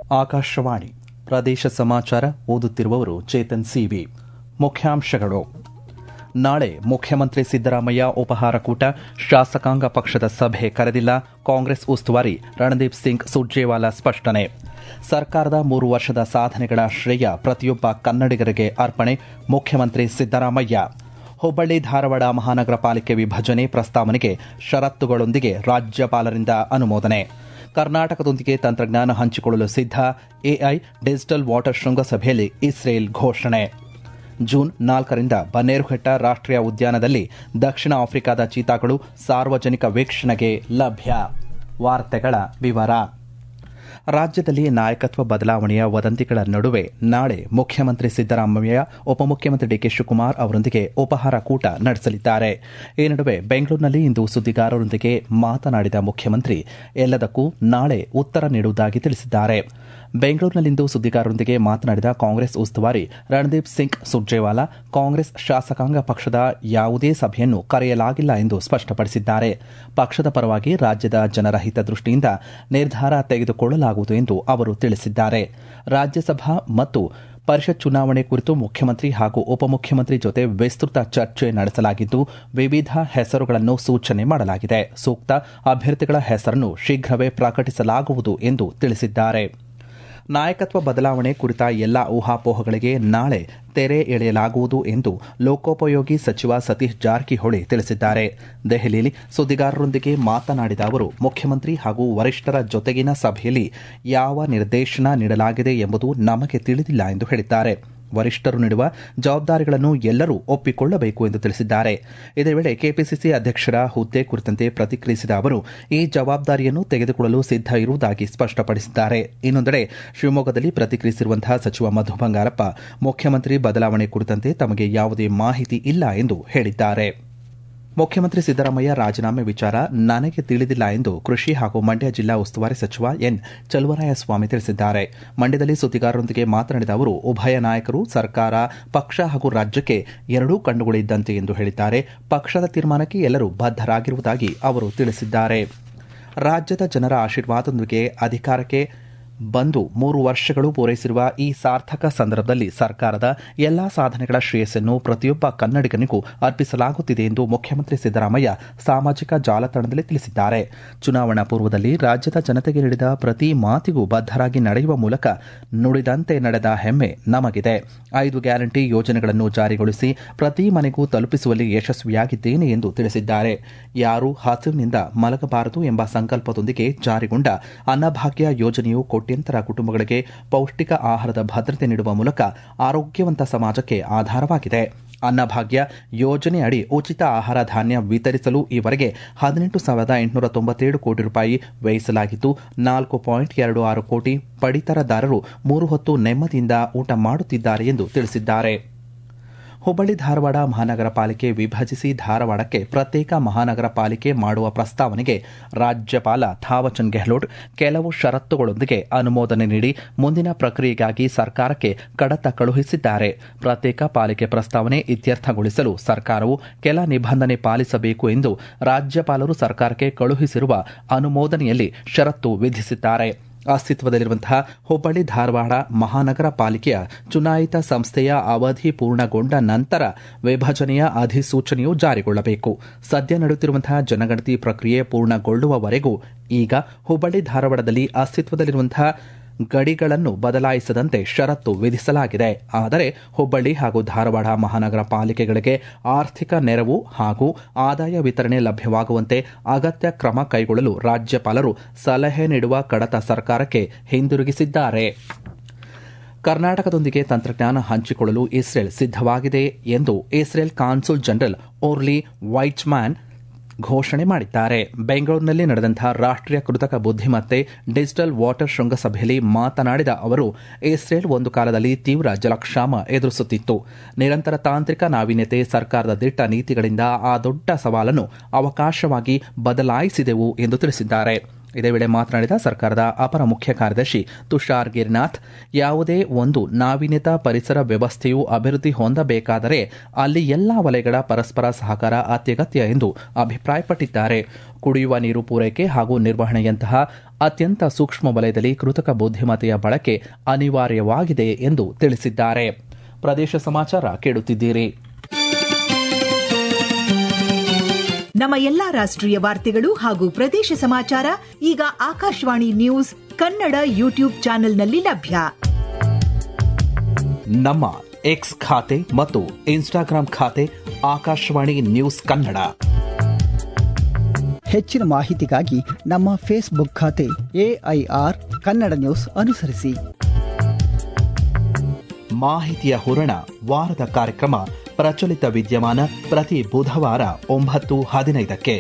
ಆಕಾಶವಾಣಿ ಪ್ರದೇಶ ಸಮಾಚಾರ ಓದುತ್ತಿರುವವರು ಚೇತನ್ ಸಿವಿ ಮುಖ್ಯಾಂಶಗಳು ನಾಳೆ ಮುಖ್ಯಮಂತ್ರಿ ಸಿದ್ದರಾಮಯ್ಯ ಉಪಹಾರ ಕೂಟ ಶಾಸಕಾಂಗ ಪಕ್ಷದ ಸಭೆ ಕರೆದಿಲ್ಲ ಕಾಂಗ್ರೆಸ್ ಉಸ್ತುವಾರಿ ರಣದೀಪ್ ಸಿಂಗ್ ಸುರ್ಜೇವಾಲಾ ಸ್ಪಷ್ಟನೆ ಸರ್ಕಾರದ ಮೂರು ವರ್ಷದ ಸಾಧನೆಗಳ ಶ್ರೇಯ ಪ್ರತಿಯೊಬ್ಬ ಕನ್ನಡಿಗರಿಗೆ ಅರ್ಪಣೆ ಮುಖ್ಯಮಂತ್ರಿ ಸಿದ್ದರಾಮಯ್ಯ ಹುಬ್ಬಳ್ಳಿ ಧಾರವಾಡ ಮಹಾನಗರ ಪಾಲಿಕೆ ವಿಭಜನೆ ಪ್ರಸ್ತಾವನೆಗೆ ಷರತ್ತುಗಳೊಂದಿಗೆ ರಾಜ್ಯಪಾಲರಿಂದ ಅನುಮೋದನೆ ಕರ್ನಾಟಕದೊಂದಿಗೆ ತಂತ್ರಜ್ಞಾನ ಹಂಚಿಕೊಳ್ಳಲು ಸಿದ್ಧ ಎಐ ಡಿಜಿಟಲ್ ವಾಟರ್ ಶೃಂಗಸಭೆಯಲ್ಲಿ ಇಸ್ರೇಲ್ ಘೋಷಣೆ ಜೂನ್ ನಾಲ್ಕರಿಂದ ಬನ್ನೇರುಘಟ್ಟ ರಾಷ್ಟೀಯ ಉದ್ಯಾನದಲ್ಲಿ ದಕ್ಷಿಣ ಆಫ್ರಿಕಾದ ಚೀತಾಗಳು ಸಾರ್ವಜನಿಕ ವೀಕ್ಷಣೆಗೆ ಲಭ್ಯ ವಾರ್ತೆಗಳ ವಿವರ ರಾಜ್ಯದಲ್ಲಿ ನಾಯಕತ್ವ ಬದಲಾವಣೆಯ ವದಂತಿಗಳ ನಡುವೆ ನಾಳೆ ಮುಖ್ಯಮಂತ್ರಿ ಸಿದ್ದರಾಮಯ್ಯ ಉಪಮುಖ್ಯಮಂತ್ರಿ ಡಿಕೆ ಶಿವಕುಮಾರ್ ಅವರೊಂದಿಗೆ ಉಪಹಾರ ಕೂಟ ನಡೆಸಲಿದ್ದಾರೆ ಈ ನಡುವೆ ಬೆಂಗಳೂರಿನಲ್ಲಿ ಇಂದು ಸುದ್ದಿಗಾರರೊಂದಿಗೆ ಮಾತನಾಡಿದ ಮುಖ್ಯಮಂತ್ರಿ ಎಲ್ಲದಕ್ಕೂ ನಾಳೆ ಉತ್ತರ ನೀಡುವುದಾಗಿ ತಿಳಿಸಿದ್ದಾರೆ ಬೆಂಗಳೂರಿನಲ್ಲಿಂದು ಸುದ್ದಿಗಾರರೊಂದಿಗೆ ಮಾತನಾಡಿದ ಕಾಂಗ್ರೆಸ್ ಉಸ್ತುವಾರಿ ರಣದೀಪ್ ಸಿಂಗ್ ಸುರ್ಜೇವಾಲಾ ಕಾಂಗ್ರೆಸ್ ಶಾಸಕಾಂಗ ಪಕ್ಷದ ಯಾವುದೇ ಸಭೆಯನ್ನು ಕರೆಯಲಾಗಿಲ್ಲ ಎಂದು ಸ್ಪಷ್ಟಪಡಿಸಿದ್ದಾರೆ ಪಕ್ಷದ ಪರವಾಗಿ ರಾಜ್ಯದ ಜನರ ಹಿತದೃಷ್ಟಿಯಿಂದ ನಿರ್ಧಾರ ತೆಗೆದುಕೊಳ್ಳಲಾಗುವುದು ಎಂದು ಅವರು ತಿಳಿಸಿದ್ದಾರೆ ರಾಜ್ಯಸಭಾ ಮತ್ತು ಪರಿಷತ್ ಚುನಾವಣೆ ಕುರಿತು ಮುಖ್ಯಮಂತ್ರಿ ಹಾಗೂ ಉಪಮುಖ್ಯಮಂತ್ರಿ ಜೊತೆ ವಿಸ್ತೃತ ಚರ್ಚೆ ನಡೆಸಲಾಗಿದ್ದು ವಿವಿಧ ಹೆಸರುಗಳನ್ನು ಸೂಚನೆ ಮಾಡಲಾಗಿದೆ ಸೂಕ್ತ ಅಭ್ಯರ್ಥಿಗಳ ಹೆಸರನ್ನು ಶೀಘ್ರವೇ ಪ್ರಕಟಿಸಲಾಗುವುದು ಎಂದು ತಿಳಿಸಿದ್ದಾರೆ ನಾಯಕತ್ವ ಬದಲಾವಣೆ ಕುರಿತ ಎಲ್ಲಾ ಊಹಾಪೋಹಗಳಿಗೆ ನಾಳೆ ತೆರೆ ಎಳೆಯಲಾಗುವುದು ಎಂದು ಲೋಕೋಪಯೋಗಿ ಸಚಿವ ಸತೀಶ್ ಜಾರಕಿಹೊಳಿ ತಿಳಿಸಿದ್ದಾರೆ ದೆಹಲಿಯಲ್ಲಿ ಸುದ್ದಿಗಾರರೊಂದಿಗೆ ಮಾತನಾಡಿದ ಅವರು ಮುಖ್ಯಮಂತ್ರಿ ಹಾಗೂ ವರಿಷ್ಠರ ಜೊತೆಗಿನ ಸಭೆಯಲ್ಲಿ ಯಾವ ನಿರ್ದೇಶನ ನೀಡಲಾಗಿದೆ ಎಂಬುದು ನಮಗೆ ತಿಳಿದಿಲ್ಲ ಎಂದು ಹೇಳಿದ್ದಾರೆ ವರಿಷ್ಠರು ನೀಡುವ ಜವಾಬ್ದಾರಿಗಳನ್ನು ಎಲ್ಲರೂ ಒಪ್ಪಿಕೊಳ್ಳಬೇಕು ಎಂದು ತಿಳಿಸಿದ್ದಾರೆ ಇದೇ ವೇಳೆ ಕೆಪಿಸಿಸಿ ಅಧ್ಯಕ್ಷರ ಹುದ್ದೆ ಕುರಿತಂತೆ ಪ್ರತಿಕ್ರಿಯಿಸಿದ ಅವರು ಈ ಜವಾಬ್ದಾರಿಯನ್ನು ತೆಗೆದುಕೊಳ್ಳಲು ಸಿದ್ಧ ಇರುವುದಾಗಿ ಸ್ಪಷ್ಟಪಡಿಸಿದ್ದಾರೆ ಇನ್ನೊಂದೆಡೆ ಶಿವಮೊಗ್ಗದಲ್ಲಿ ಪ್ರತಿಕ್ರಿಯಿಸಿರುವಂತಹ ಸಚಿವ ಮಧು ಬಂಗಾರಪ್ಪ ಮುಖ್ಯಮಂತ್ರಿ ಬದಲಾವಣೆ ಕುರಿತಂತೆ ತಮಗೆ ಯಾವುದೇ ಮಾಹಿತಿ ಇಲ್ಲ ಎಂದು ಹೇಳಿದ್ದಾರೆ ಮುಖ್ಯಮಂತ್ರಿ ಸಿದ್ದರಾಮಯ್ಯ ರಾಜೀನಾಮೆ ವಿಚಾರ ನನಗೆ ತಿಳಿದಿಲ್ಲ ಎಂದು ಕೃಷಿ ಹಾಗೂ ಮಂಡ್ಯ ಜಿಲ್ಲಾ ಉಸ್ತುವಾರಿ ಸಚಿವ ಎನ್ ಚಲುವರಾಯಸ್ವಾಮಿ ತಿಳಿಸಿದ್ದಾರೆ ಮಂಡ್ಯದಲ್ಲಿ ಸುದ್ದಿಗಾರರೊಂದಿಗೆ ಮಾತನಾಡಿದ ಅವರು ಉಭಯ ನಾಯಕರು ಸರ್ಕಾರ ಪಕ್ಷ ಹಾಗೂ ರಾಜ್ಯಕ್ಕೆ ಎರಡೂ ಕಣ್ಣುಗಳಿದ್ದಂತೆ ಎಂದು ಹೇಳಿದ್ದಾರೆ ಪಕ್ಷದ ತೀರ್ಮಾನಕ್ಕೆ ಎಲ್ಲರೂ ಬದ್ದರಾಗಿರುವುದಾಗಿ ಅವರು ತಿಳಿಸಿದ್ದಾರೆ ರಾಜ್ಯದ ಜನರ ಆಶೀರ್ವಾದದೊಂದಿಗೆ ಅಧಿಕಾರಕ್ಕೆ ಬಂದು ಮೂರು ವರ್ಷಗಳು ಪೂರೈಸಿರುವ ಈ ಸಾರ್ಥಕ ಸಂದರ್ಭದಲ್ಲಿ ಸರ್ಕಾರದ ಎಲ್ಲಾ ಸಾಧನೆಗಳ ಶ್ರೇಯಸ್ಸನ್ನು ಪ್ರತಿಯೊಬ್ಬ ಕನ್ನಡಿಗನಿಗೂ ಅರ್ಪಿಸಲಾಗುತ್ತಿದೆ ಎಂದು ಮುಖ್ಯಮಂತ್ರಿ ಸಿದ್ದರಾಮಯ್ಯ ಸಾಮಾಜಿಕ ಜಾಲತಾಣದಲ್ಲಿ ತಿಳಿಸಿದ್ದಾರೆ ಚುನಾವಣಾ ಪೂರ್ವದಲ್ಲಿ ರಾಜ್ಯದ ಜನತೆಗೆ ನೀಡಿದ ಪ್ರತಿ ಮಾತಿಗೂ ಬದ್ದರಾಗಿ ನಡೆಯುವ ಮೂಲಕ ನುಡಿದಂತೆ ನಡೆದ ಹೆಮ್ಮೆ ನಮಗಿದೆ ಐದು ಗ್ಯಾರಂಟಿ ಯೋಜನೆಗಳನ್ನು ಜಾರಿಗೊಳಿಸಿ ಪ್ರತಿ ಮನೆಗೂ ತಲುಪಿಸುವಲ್ಲಿ ಯಶಸ್ವಿಯಾಗಿದ್ದೇನೆ ಎಂದು ತಿಳಿಸಿದ್ದಾರೆ ಯಾರೂ ಹಸಿವಿನಿಂದ ಮಲಗಬಾರದು ಎಂಬ ಸಂಕಲ್ಪದೊಂದಿಗೆ ಜಾರಿಗೊಂಡ ಅನ್ನಭಾಗ್ಯ ಯೋಜನೆಯು ಕೋಟ್ಯಂತರ ಕುಟುಂಬಗಳಿಗೆ ಪೌಷ್ಟಿಕ ಆಹಾರದ ಭದ್ರತೆ ನೀಡುವ ಮೂಲಕ ಆರೋಗ್ಯವಂತ ಸಮಾಜಕ್ಕೆ ಆಧಾರವಾಗಿದೆ ಅನ್ನಭಾಗ್ಯ ಯೋಜನೆಯಡಿ ಉಚಿತ ಆಹಾರ ಧಾನ್ಯ ವಿತರಿಸಲು ಈವರೆಗೆ ಹದಿನೆಂಟು ಸಾವಿರದ ಎಂಟುನೂರ ತೊಂಬತ್ತೇಳು ಕೋಟಿ ರೂಪಾಯಿ ವ್ಯಯಿಸಲಾಗಿದ್ದು ನಾಲ್ಕು ಪಾಯಿಂಟ್ ಎರಡು ಆರು ಕೋಟಿ ಪಡಿತರದಾರರು ಮೂರು ಹೊತ್ತು ನೆಮ್ಮದಿಯಿಂದ ಊಟ ಮಾಡುತ್ತಿದ್ದಾರೆ ಎಂದು ತಿಳಿಸಿದ್ದಾರೆ ಹುಬ್ಬಳ್ಳಿ ಧಾರವಾಡ ಮಹಾನಗರ ಪಾಲಿಕೆ ವಿಭಜಿಸಿ ಧಾರವಾಡಕ್ಕೆ ಪ್ರತ್ಯೇಕ ಮಹಾನಗರ ಪಾಲಿಕೆ ಮಾಡುವ ಪ್ರಸ್ತಾವನೆಗೆ ರಾಜ್ಯಪಾಲ ಥಾವಚಂದ್ ಗೆಹ್ಲೋಟ್ ಕೆಲವು ಷರತ್ತುಗಳೊಂದಿಗೆ ಅನುಮೋದನೆ ನೀಡಿ ಮುಂದಿನ ಪ್ರಕ್ರಿಯೆಗಾಗಿ ಸರ್ಕಾರಕ್ಕೆ ಕಡತ ಕಳುಹಿಸಿದ್ದಾರೆ ಪ್ರತ್ಯೇಕ ಪಾಲಿಕೆ ಪ್ರಸ್ತಾವನೆ ಇತ್ಯರ್ಥಗೊಳಿಸಲು ಸರ್ಕಾರವು ಕೆಲ ನಿಬಂಧನೆ ಪಾಲಿಸಬೇಕು ಎಂದು ರಾಜ್ಯಪಾಲರು ಸರ್ಕಾರಕ್ಕೆ ಕಳುಹಿಸಿರುವ ಅನುಮೋದನೆಯಲ್ಲಿ ಷರತ್ತು ವಿಧಿಸಿದ್ದಾರೆ ಅಸ್ತಿತ್ವದಲ್ಲಿರುವಂತಹ ಹುಬ್ಬಳ್ಳಿ ಧಾರವಾಡ ಮಹಾನಗರ ಪಾಲಿಕೆಯ ಚುನಾಯಿತ ಸಂಸ್ಥೆಯ ಅವಧಿ ಪೂರ್ಣಗೊಂಡ ನಂತರ ವಿಭಜನೆಯ ಅಧಿಸೂಚನೆಯು ಜಾರಿಗೊಳ್ಳಬೇಕು ಸದ್ಯ ನಡೆಯುತ್ತಿರುವಂತಹ ಜನಗಣತಿ ಪ್ರಕ್ರಿಯೆ ಪೂರ್ಣಗೊಳ್ಳುವವರೆಗೂ ಈಗ ಹುಬ್ಬಳ್ಳಿ ಧಾರವಾಡದಲ್ಲಿ ಅಸ್ತಿತ್ವದಲ್ಲಿರುವಂತಹ ಗಡಿಗಳನ್ನು ಬದಲಾಯಿಸದಂತೆ ಷರತ್ತು ವಿಧಿಸಲಾಗಿದೆ ಆದರೆ ಹುಬ್ಬಳ್ಳಿ ಹಾಗೂ ಧಾರವಾಡ ಮಹಾನಗರ ಪಾಲಿಕೆಗಳಿಗೆ ಆರ್ಥಿಕ ನೆರವು ಹಾಗೂ ಆದಾಯ ವಿತರಣೆ ಲಭ್ಯವಾಗುವಂತೆ ಅಗತ್ಯ ಕ್ರಮ ಕೈಗೊಳ್ಳಲು ರಾಜ್ಯಪಾಲರು ಸಲಹೆ ನೀಡುವ ಕಡತ ಸರ್ಕಾರಕ್ಕೆ ಹಿಂದಿರುಗಿಸಿದ್ದಾರೆ ಕರ್ನಾಟಕದೊಂದಿಗೆ ತಂತ್ರಜ್ಞಾನ ಹಂಚಿಕೊಳ್ಳಲು ಇಸ್ರೇಲ್ ಸಿದ್ದವಾಗಿದೆ ಎಂದು Israel consul general Orly Weitman ಘೋಷಣೆ ಮಾಡಿದ್ದಾರೆ ಬೆಂಗಳೂರಿನಲ್ಲಿ ನಡೆದಂತಹ ರಾಷ್ಟೀಯ ಕೃತಕ ಬುದ್ದಿಮತ್ತೆ ಡಿಜಿಟಲ್ ವಾಟರ್ ಶೃಂಗಸಭೆಯಲ್ಲಿ ಮಾತನಾಡಿದ ಅವರು ಇಸ್ರೇಲ್ ಒಂದು ಕಾಲದಲ್ಲಿ ತೀವ್ರ ಜಲಕ್ಷಾಮ ಎದುರಿಸುತ್ತಿತ್ತು ನಿರಂತರ ತಾಂತ್ರಿಕ ನಾವೀನ್ಯತೆ ಸರ್ಕಾರದ ದಿಟ್ಟ ನೀತಿಗಳಿಂದ ಆ ದೊಡ್ಡ ಸವಾಲನ್ನು ಅವಕಾಶವಾಗಿ ಬದಲಾಯಿಸಿದೆವು ಎಂದು ತಿಳಿಸಿದ್ದಾರೆ ಇದೇ ವೇಳೆ ಮಾತನಾಡಿದ ಸರ್ಕಾರದ ಅಪರ ಮುಖ್ಯ ಕಾರ್ಯದರ್ಶಿ ತುಷಾರ್ ಗಿರಿನಾಥ್ ಯಾವುದೇ ಒಂದು ನಾವೀನ್ಯತಾ ಪರಿಸರ ವ್ಯವಸ್ಥೆಯು ಅಭಿವೃದ್ಧಿ ಹೊಂದಬೇಕಾದರೆ ಅಲ್ಲಿ ಎಲ್ಲಾ ವಲಯಗಳ ಪರಸ್ಪರ ಸಹಕಾರ ಅತ್ಯಗತ್ಯ ಎಂದು ಅಭಿಪ್ರಾಯಪಟ್ಟಿದ್ದಾರೆ ಕುಡಿಯುವ ನೀರು ಪೂರೈಕೆ ಹಾಗೂ ನಿರ್ವಹಣೆಯಂತಹ ಅತ್ಯಂತ ಸೂಕ್ಷ್ಮ ವಲಯದಲ್ಲಿ ಕೃತಕ ಬುದ್ಧಿಮತ್ತೆಯ ಬಳಕೆ ಅನಿವಾರ್ಯವಾಗಿದೆ ಎಂದು ತಿಳಿಸಿದ್ದಾರೆ ಪ್ರದೇಶ ಸಮಾಚಾರ ಕೇಳುತ್ತಿದ್ದೀರಿ ನಮ್ಮ ಎಲ್ಲಾ ರಾಷ್ಟ್ರೀಯ ವಾರ್ತೆಗಳು ಹಾಗೂ ಪ್ರದೇಶ ಸಮಾಚಾರ ಈಗ ಆಕಾಶವಾಣಿ ನ್ಯೂಸ್ ಕನ್ನಡ ಯೂಟ್ಯೂಬ್ ಚಾನೆಲ್ನಲ್ಲಿ ಲಭ್ಯ ನಮ್ಮ ಎಕ್ಸ್ ಖಾತೆ ಮತ್ತು ಇನ್ಸ್ಟಾಗ್ರಾಂ ಖಾತೆ ಆಕಾಶವಾಣಿ ನ್ಯೂಸ್ ಕನ್ನಡ ಹೆಚ್ಚಿನ ಮಾಹಿತಿಗಾಗಿ ನಮ್ಮ ಫೇಸ್ಬುಕ್ ಖಾತೆ ಎಐಆರ್ ಕನ್ನಡ ನ್ಯೂಸ್ ಅನುಸರಿಸಿ ಮಾಹಿತಿಯ ಹೂರಣ ವಾರದ ಕಾರ್ಯಕ್ರಮ ಪ್ರಚಲಿತ ವಿದ್ಯಮಾನ ಪ್ರತಿ ಬುಧವಾರ ಒಂಬತ್ತು ಹದಿನೈದಕ್ಕೆ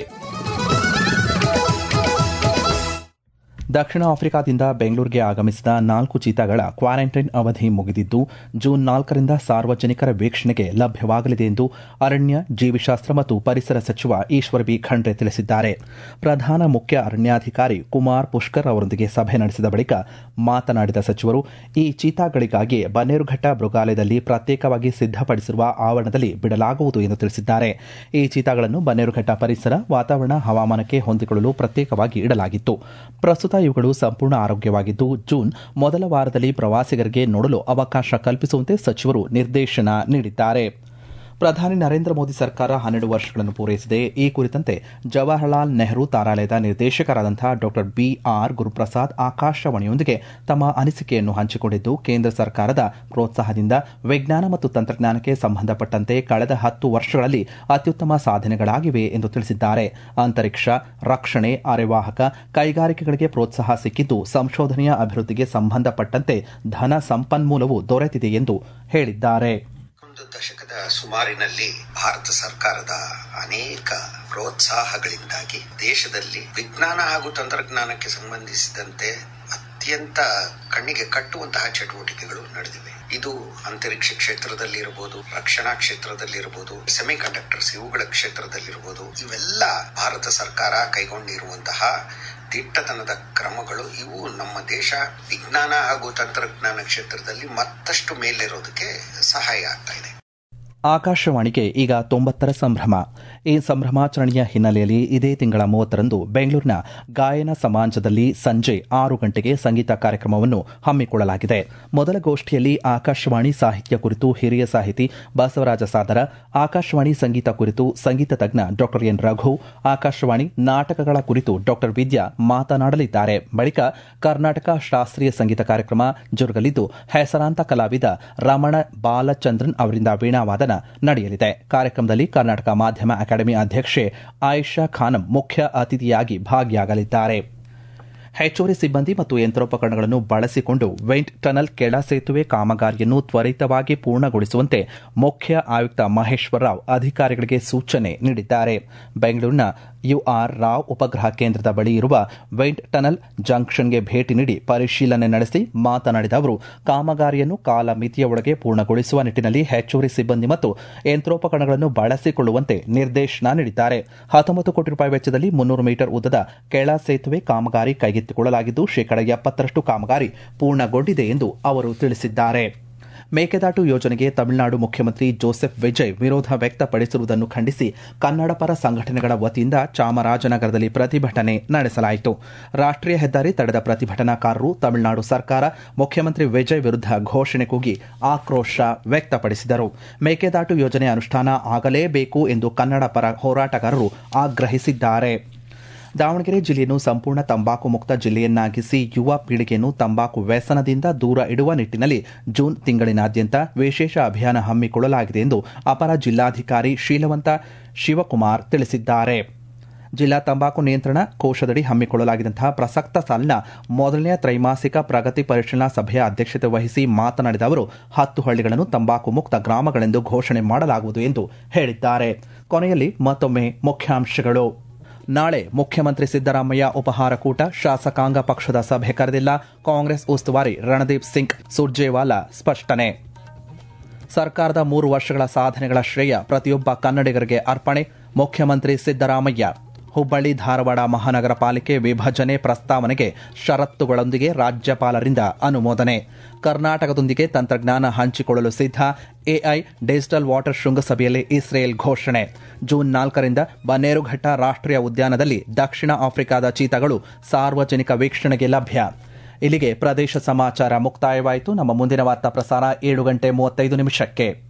ದಕ್ಷಿಣ ಆಫ್ರಿಕಾದಿಂದ ಬೆಂಗಳೂರಿಗೆ ಆಗಮಿಸಿದ ನಾಲ್ಕು ಚೀತಾಗಳ ಕ್ವಾರಂಟೈನ್ ಅವಧಿ ಮುಗಿದಿದ್ದು ಜೂನ್ ನಾಲ್ಕರಿಂದ ಸಾರ್ವಜನಿಕರ ವೀಕ್ಷಣೆಗೆ ಲಭ್ಯವಾಗಲಿದೆ ಎಂದು ಅರಣ್ಯ ಜೀವಿಶಾಸ್ತ್ರ ಮತ್ತು ಪರಿಸರ ಸಚಿವ ಈಶ್ವರ್ ಬಿ ಖಂಡ್ರೆ ತಿಳಿಸಿದ್ದಾರೆ ಪ್ರಧಾನ ಮುಖ್ಯ ಅರಣ್ಯಾಧಿಕಾರಿ ಕುಮಾರ್ ಪುಷ್ಕರ್ ಅವರೊಂದಿಗೆ ಸಭೆ ನಡೆಸಿದ ಬಳಿಕ ಮಾತನಾಡಿದ ಸಚಿವರು ಈ ಚೀತಾಗಳಿಗಾಗಿ ಬನ್ನೇರುಘಟ್ಟ ಮೃಗಾಲಯದಲ್ಲಿ ಪ್ರತ್ಯೇಕವಾಗಿ ಸಿದ್ದಪಡಿಸಿರುವ ಆವರಣದಲ್ಲಿ ಬಿಡಲಾಗುವುದು ಎಂದು ತಿಳಿಸಿದ್ದಾರೆ ಈ ಚೀತಾಗಳನ್ನು ಬನ್ನೇರುಘಟ್ಟ ಪರಿಸರ ವಾತಾವರಣ ಹವಾಮಾನಕ್ಕೆ ಹೊಂದಿಕೊಳ್ಳಲು ಪ್ರತ್ಯೇಕವಾಗಿ ಇಡಲಾಗಿತ್ತು ಪ್ರಸ್ತುತ ಇವುಗಳು ಸಂಪೂರ್ಣ ಆರೋಗ್ಯವಾಗಿದ್ದು ಜೂನ್ ಮೊದಲ ವಾರದಲ್ಲಿ ಪ್ರವಾಸಿಗರಿಗೆ ನೋಡಲು ಅವಕಾಶ ಕಲ್ಪಿಸುವಂತೆ ಸಚಿವರು ನಿರ್ದೇಶನ ನೀಡಿದ್ದಾರೆ ಪ್ರಧಾನಿ ನರೇಂದ್ರ ಮೋದಿ ಸರ್ಕಾರ ಹನ್ನೆರಡು ವರ್ಷಗಳನ್ನು ಪೂರೈಸಿದೆ ಈ ಕುರಿತಂತೆ ಜವಾಹರಲಾಲ್ ನೆಹರು ತಾರಾಲಯದ ನಿರ್ದೇಶಕರಾದಂತಹ ಡಾ ಬಿಆರ್ ಗುರುಪ್ರಸಾದ್ ಆಕಾಶವಾಣಿಯೊಂದಿಗೆ ತಮ್ಮ ಅನಿಸಿಕೆಯನ್ನು ಹಂಚಿಕೊಂಡಿದ್ದು ಕೇಂದ್ರ ಸರ್ಕಾರದ ಪ್ರೋತ್ಸಾಹದಿಂದ ವಿಜ್ಞಾನ ಮತ್ತು ತಂತ್ರಜ್ಞಾನಕ್ಕೆ ಸಂಬಂಧಪಟ್ಟಂತೆ ಕಳೆದ ಹತ್ತು ವರ್ಷಗಳಲ್ಲಿ ಅತ್ಯುತ್ತಮ ಸಾಧನೆಗಳಾಗಿವೆ ಎಂದು ತಿಳಿಸಿದ್ದಾರೆ ಅಂತರಿಕ್ಷ ರಕ್ಷಣೆ ಅರೆವಾಹಕ ಕೈಗಾರಿಕೆಗಳಿಗೆ ಪ್ರೋತ್ಸಾಹ ಸಿಕ್ಕಿದ್ದು ಸಂಶೋಧನೆಯ ಅಭಿವೃದ್ಧಿಗೆ ಸಂಬಂಧಪಟ್ಟಂತೆ ಧನ ಸಂಪನ್ಮೂಲವು ದೊರೆತಿದೆ ಎಂದು ಹೇಳಿದ್ದಾರೆ ಒಂದು ದಶಕದ ಸುಮಾರಿನಲ್ಲಿ ಭಾರತ ಸರ್ಕಾರದ ಅನೇಕ ಪ್ರೋತ್ಸಾಹಗಳಿಂದಾಗಿ ದೇಶದಲ್ಲಿ ವಿಜ್ಞಾನ ಹಾಗೂ ತಂತ್ರಜ್ಞಾನಕ್ಕೆ ಸಂಬಂಧಿಸಿದಂತೆ ಅತ್ಯಂತ ಕಣ್ಣಿಗೆ ಕಟ್ಟುವಂತಹ ಚಟುವಟಿಕೆಗಳು ನಡೆದಿವೆ ಇದು ಅಂತರಿಕ್ಷ ಕ್ಷೇತ್ರದಲ್ಲಿರಬಹುದು ರಕ್ಷಣಾ ಕ್ಷೇತ್ರದಲ್ಲಿರಬಹುದು ಸೆಮಿ ಕಂಡಕ್ಟರ್ಸ್ ಇವುಗಳ ಕ್ಷೇತ್ರದಲ್ಲಿರಬಹುದು ಇವೆಲ್ಲ ಭಾರತ ಸರ್ಕಾರ ಕೈಗೊಂಡಿರುವಂತಹ ದಿಟ್ಟತನದ ಕ್ರಮಗಳು ಇವು ನಮ್ಮ ದೇಶ ವಿಜ್ಞಾನ ಹಾಗೂ ತಂತ್ರಜ್ಞಾನ ಕ್ಷೇತ್ರದಲ್ಲಿ ಮತ್ತಷ್ಟು ಮೇಲೇರೋದಕ್ಕೆ ಸಹಾಯ ಆಗ್ತಾ ಇದೆ ಆಕಾಶವಾಣಿಗೆ ಈಗ ತೊಂಬತ್ತರ ಸಂಭ್ರಮ ಈ ಸಂಭ್ರಮಾಚರಣೆಯ ಹಿನ್ನೆಲೆಯಲ್ಲಿ ಇದೇ ತಿಂಗಳ ಮೂವತ್ತರಂದು ಬೆಂಗಳೂರಿನ ಗಾಯನ ಸಮಾಜದಲ್ಲಿ ಸಂಜೆ ಆರು ಗಂಟೆಗೆ ಸಂಗೀತ ಕಾರ್ಯಕ್ರಮವನ್ನು ಹಮ್ಮಿಕೊಳ್ಳಲಾಗಿದೆ ಮೊದಲ ಗೋಷ್ಠಿಯಲ್ಲಿ ಆಕಾಶವಾಣಿ ಸಾಹಿತ್ಯ ಕುರಿತು ಹಿರಿಯ ಸಾಹಿತಿ ಬಸವರಾಜ ಸಾದರ ಆಕಾಶವಾಣಿ ಸಂಗೀತ ಕುರಿತು ಸಂಗೀತ ತಜ್ಞ ಡಾ ಎನ್ ರಘು ಆಕಾಶವಾಣಿ ನಾಟಕಗಳ ಕುರಿತು ಡಾ ವಿದ್ಯಾ ಮಾತನಾಡಲಿದ್ದಾರೆ ಬಳಿಕ ಕರ್ನಾಟಕ ಶಾಸ್ತ್ರೀಯ ಸಂಗೀತ ಕಾರ್ಯಕ್ರಮ ಜರುಗಲಿದ್ದು ಹೆಸರಾಂತ ಕಲಾವಿದ ರಮಣ ಬಾಲಚಂದ್ರನ್ ಅವರಿಂದ ವೀಣಾವಾದನ ನಡೆಯಲಿದೆ ಕಾರ್ಯಕ್ರಮದಲ್ಲಿ ಕರ್ನಾಟಕ ಮಾಧ್ಯಮ ಅಕಾಡೆಮಿ ಅಧ್ಯಕ್ಷೆ ಆಯಿಷಾ ಖಾನಂ ಮುಖ್ಯ ಅತಿಥಿಯಾಗಿ ಭಾಗಿಯಾಗಲಿದ್ದಾರೆ ಹೆಚ್ಚುವರಿ ಸಿಬ್ಬಂದಿ ಮತ್ತು ಯಂತ್ರೋಪಕರಣಗಳನ್ನು ಬಳಸಿಕೊಂಡು ವೆಂಟ್ ಟನಲ್ ಕೆಳ ಸೇತುವೆ ಕಾಮಗಾರಿಯನ್ನು ತ್ವರಿತವಾಗಿ ಪೂರ್ಣಗೊಳಿಸುವಂತೆ ಮುಖ್ಯ ಆಯುಕ್ತ ಮಹೇಶ್ವರ ರಾವ್ ಅಧಿಕಾರಿಗಳಿಗೆ ಸೂಚನೆ ನೀಡಿದ್ದಾರೆ ಬೆಂಗಳೂರಿನ ಯುಆರ್ ರಾವ್ ಉಪಗ್ರಹ ಕೇಂದ್ರದ ಬಳಿ ಇರುವ ವೆಂಟ್ ಟನಲ್ ಜಂಕ್ಷನ್ಗೆ ಭೇಟಿ ನೀಡಿ ಪರಿಶೀಲನೆ ನಡೆಸಿ ಮಾತನಾಡಿದ ಅವರು ಕಾಮಗಾರಿಯನ್ನು ಕಾಲಮಿತಿಯ ಒಳಗೆ ಪೂರ್ಣಗೊಳಿಸುವ ನಿಟ್ಟಿನಲ್ಲಿ ಹೆಚ್ಚುವರಿ ಸಿಬ್ಬಂದಿ ಮತ್ತು ಯಂತ್ರೋಪಕರಣಗಳನ್ನು ಬಳಸಿಕೊಳ್ಳುವಂತೆ ನಿರ್ದೇಶನ ನೀಡಿದ್ದಾರೆ ಹತ್ತೊಂಬತ್ತು ಕೋಟಿ ರೂಪಾಯಿ ವೆಚ್ಚದಲ್ಲಿ ಮುನ್ನೂರು ಮೀಟರ್ ಉದ್ದದ ಕೆಳ ಸೇತುವೆ ಕಾಮಗಾರಿ ಕೈಗೆತ್ತಿಕೊಳ್ಳಲಾಗಿದ್ದು ಶೇಕಡ ಎಪ್ಪತ್ತರಷ್ಟು ಕಾಮಗಾರಿ ಪೂರ್ಣಗೊಂಡಿದೆ ಎಂದು ಅವರು ತಿಳಿಸಿದ್ದಾರೆ ಮೇಕೆದಾಟು ಯೋಜನೆಗೆ ತಮಿಳುನಾಡು ಮುಖ್ಯಮಂತ್ರಿ ಜೋಸೆಫ್ ವಿಜಯ್ ವಿರೋಧ ವ್ಯಕ್ತಪಡಿಸಿರುವುದನ್ನು ಖಂಡಿಸಿ ಕನ್ನಡ ಪರ ಸಂಘಟನೆಗಳ ವತಿಯಿಂದ ಚಾಮರಾಜನಗರದಲ್ಲಿ ಪ್ರತಿಭಟನೆ ನಡೆಸಲಾಯಿತು ರಾಷ್ಟ್ರೀಯ ಹೆದ್ದಾರಿ ತಡೆದ ಪ್ರತಿಭಟನಾಕಾರರು ತಮಿಳುನಾಡು ಸರ್ಕಾರ ಮುಖ್ಯಮಂತ್ರಿ ವಿಜಯ್ ವಿರುದ್ಧ ಘೋಷಣೆ ಕೂಗಿ ಆಕ್ರೋಶ ವ್ಯಕ್ತಪಡಿಸಿದರು ಮೇಕೆದಾಟು ಯೋಜನೆ ಅನುಷ್ಠಾನ ಆಗಲೇಬೇಕು ಎಂದು ಕನ್ನಡ ಪರ ಹೋರಾಟಗಾರರು ಆಗ್ರಹಿಸಿದ್ದಾರೆ ದಾವಣಗೆರೆ ಜಿಲ್ಲೆಯನ್ನು ಸಂಪೂರ್ಣ ತಂಬಾಕು ಮುಕ್ತ ಜಿಲ್ಲೆಯನ್ನಾಗಿಸಿ ಯುವ ಪೀಳಿಗೆಯನ್ನು ತಂಬಾಕು ವ್ಯಸನದಿಂದ ದೂರ ಇಡುವ ನಿಟ್ಟಿನಲ್ಲಿ ಜೂನ್ ತಿಂಗಳಿನಾದ್ಯಂತ ವಿಶೇಷ ಅಭಿಯಾನ ಹಮ್ಮಿಕೊಳ್ಳಲಾಗಿದೆ ಎಂದು ಅಪರ ಜಿಲ್ಲಾಧಿಕಾರಿ ಶೀಲವಂತ ಶಿವಕುಮಾರ್ ತಿಳಿಸಿದ್ದಾರೆ ಜಿಲ್ಲಾ ತಂಬಾಕು ನಿಯಂತ್ರಣ ಕೋಶದಡಿ ಹಮ್ಮಿಕೊಳ್ಳಲಾಗಿದ್ದಂತಹ ಪ್ರಸಕ್ತ ಸಾಲಿನ ಮೊದಲನೆಯ ತ್ರೈಮಾಸಿಕ ಪ್ರಗತಿ ಪರಿಶೀಲನಾ ಸಭೆಯ ಅಧ್ಯಕ್ಷತೆ ವಹಿಸಿ ಮಾತನಾಡಿದ ಅವರು ಹತ್ತು ಹಳ್ಳಿಗಳನ್ನು ತಂಬಾಕು ಮುಕ್ತ ಗ್ರಾಮಗಳೆಂದು ಘೋಷಣೆ ಮಾಡಲಾಗುವುದು ಎಂದು ಹೇಳಿದ್ದಾರೆ ಕೊನೆಯಲ್ಲಿ ಮತ್ತೊಮ್ಮೆ ಮುಖ್ಯಾಂಶಗಳು ನಾಳೆ ಮುಖ್ಯಮಂತ್ರಿ ಸಿದ್ದರಾಮಯ್ಯ ಉಪಹಾರ ಕೂಟ ಶಾಸಕಾಂಗ ಪಕ್ಷದ ಸಭೆ ಕರೆದಿಲ್ಲ ಕಾಂಗ್ರೆಸ್ ಉಸ್ತುವಾರಿ ರಣದೀಪ್ ಸಿಂಗ್ ಸುರ್ಜೇವಾಲಾ ಸ್ಪಷ್ಟನೆ ಸರ್ಕಾರದ ಮೂರು ವರ್ಷಗಳ ಸಾಧನೆಗಳ ಶ್ರೇಯ ಪ್ರತಿಯೊಬ್ಬ ಕನ್ನಡಿಗರಿಗೆ ಅರ್ಪಣೆ ಮುಖ್ಯಮಂತ್ರಿ ಸಿದ್ದರಾಮಯ್ಯ ಹುಬ್ಬಳ್ಳಿ ಧಾರವಾಡ ಮಹಾನಗರ ಪಾಲಿಕೆ ವಿಭಜನೆ ಪ್ರಸ್ತಾವನೆಗೆ ಷರತ್ತುಗಳೊಂದಿಗೆ ರಾಜ್ಯಪಾಲರಿಂದ ಅನುಮೋದನೆ ಕರ್ನಾಟಕದೊಂದಿಗೆ ತಂತ್ರಜ್ಞಾನ ಹಂಚಿಕೊಳ್ಳಲು ಸಿದ್ಧ ಎಐ ಡಿಜಿಟಲ್ ವಾಟರ್ ಶೃಂಗಸಭೆಯಲ್ಲಿ ಇಸ್ರೇಲ್ ಘೋಷಣೆ ಜೂನ್ ನಾಲ್ಕರಿಂದ ಬನ್ನೇರುಘಟ್ಟ ರಾಷ್ಟ್ರೀಯ ಉದ್ಯಾನದಲ್ಲಿ ದಕ್ಷಿಣ ಆಫ್ರಿಕಾದ ಚೀತಾಗಳು ಸಾರ್ವಜನಿಕ ವೀಕ್ಷಣೆಗೆ ಲಭ್ಯ ಇಲ್ಲಿಗೆ ಪ್ರದೇಶ ಸಮಾಚಾರ ಮುಕ್ತಾಯವಾಯಿತು ನಮ್ಮ ಮುಂದಿನ ವಾರ್ತಾ ಪ್ರಸಾರ ಏಳು ಗಂಟೆ ಮೂವತ್ತೈದು ನಿಮಿಷಕ್ಕೆ